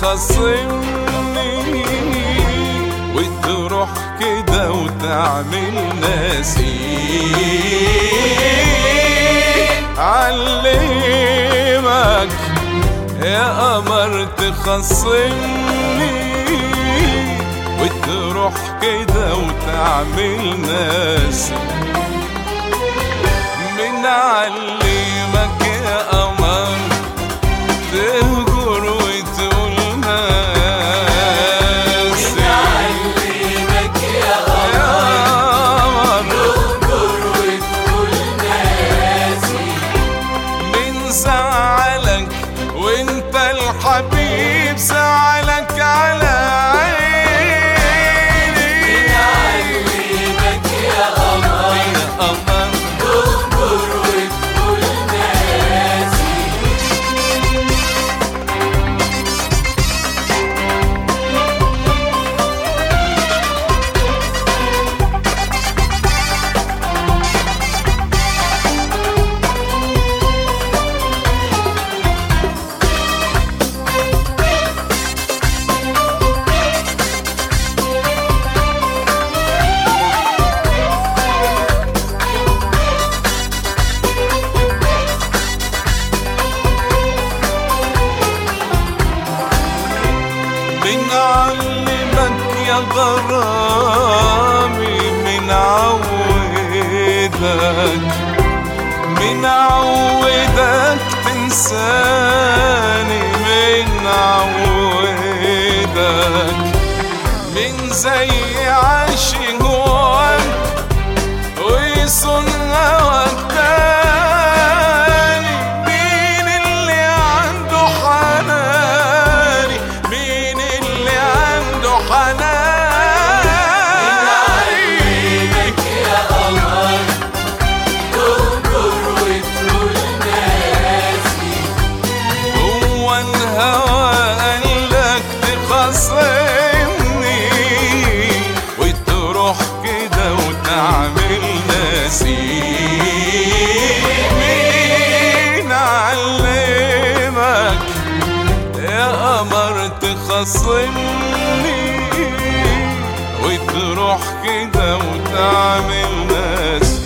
تخصمني وتروح كده وتعمل ناسي علمك يا قمر تخصمني وتروح كده وتعمل ناسي من علمك يا قمر تهجر وتقول ناسي علمك يا يا قمر غدر وتقول ناسي من زعلك وانت الحبيب زعلك على عيني علمك يا قمر يا قمر غدر وتقول ناسي من علمك يا غرامي من عودك من عودك تنساني من عودك من زي عاشق هواك ويصن هواك تاني مين اللي عنده حناني مين اللي عنده حناني علمك يا قمر غدر وتقول ناسي هو الهوى قالك تخاصمني وتروح كده وتعمل ناسي مين علمك يا قمر تخاصمني وتروح كده وتعمل ناسي